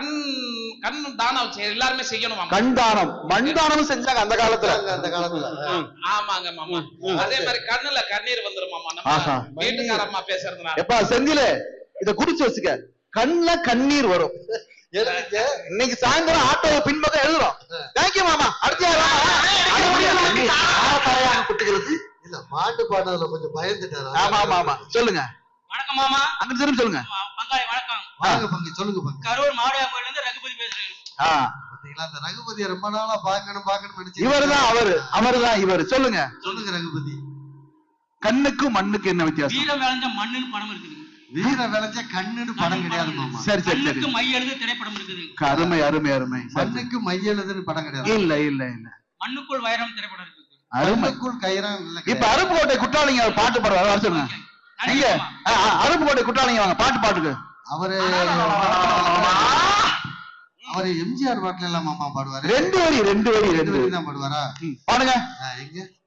கண் கண் தானம் செய்ய- எல்லாருமே செய்யணும் மாமா கண் தானம் மண் தானமும் செஞ்சாங்க அந்த காலத்துல அந்த காலத்துல ஆமாங்க மாமா அதே மாதிரி கண்ணுல கண்ணீர் வந்துரும் மாமா ஆஹா. நம்ம வீட்டுக்காரம்மா பேசுறதுனால எப்பா செந்தில இத குடிச்சு வச்சுக்க கண்ணுல கண்ணீர் வரும் எதுக்கு இன்னைக்கு சாயந்தரம் ஆட்டோ பின்பக்கம் எழுதுறோம் தேங்க்யூ மாமா அடுத்த குட்டுகிறது இல்ல பாட்டு பாடுறதுல கொஞ்சம் பயந்துட்டாரா ஆமா ஆமா ஆமா சொல்லுங்க வணக்கம் மாமா அங்க திரும்பி சொல்லுங்க ஆ, பங்காளி வணக்கம் வாங்க பங்கு சொல்லுங்க பங்கு கரூர் மாவட்ட கோயில்ல இருந்து ரகுபதி பேசுறேன் ஆ, பாத்தீங்களா அந்த ரகுபதியை ரொம்ப நாளா பாக்கணும் பாக்கணும் நினைச்சு இவருதான் அவரு அவருதான் இவரு சொல்லுங்க சொல்லுங்க ரகுபதி கண்ணுக்கும் மண்ணுக்கு என்ன வித்தியாசம் வீரம் விளைஞ்ச மண்ணுன்னு படம் இருக்குது வீர விளைஞ்ச கண்ணுன்னு படம் கிடையாது மாமா சரி சரி சரி கண்ணுக்கு மை எழுது திரைப்படம் இருக்குது அருமை அருமை அருமை சரி. மண்ணுக்கு மையெழுதுன்னு படம் கிடையாது இல்ல இல்ல இல்ல மண்ணுக்குள் வைரம் திரைப்படம் இருக்குது அருமை மண்ணுக்குள் கயிறான் இல்ல இப்ப கிடையாது. அருப்புக்கோட்டை குற்றாலிங்க அவர் பாட்டு பாடுவார் வர சொல்லுங்க நன்றி எங்க மாமா. ஆ, ஆ, அருப்புக்கோட்டை குற்றாலிங்க வாங்க பாட்டு பாட்டுக்கு அவரு அவரு எம்ஜிஆர் பாட்டுல எல்லாம் மாமா பாடுவாரு ரெண்டு வரி ரெண்டு வரி ரெண்டு ரெண்டு வரி வரி தான் பாடுவாரா ம், பாடுங்க ஆ, எங்க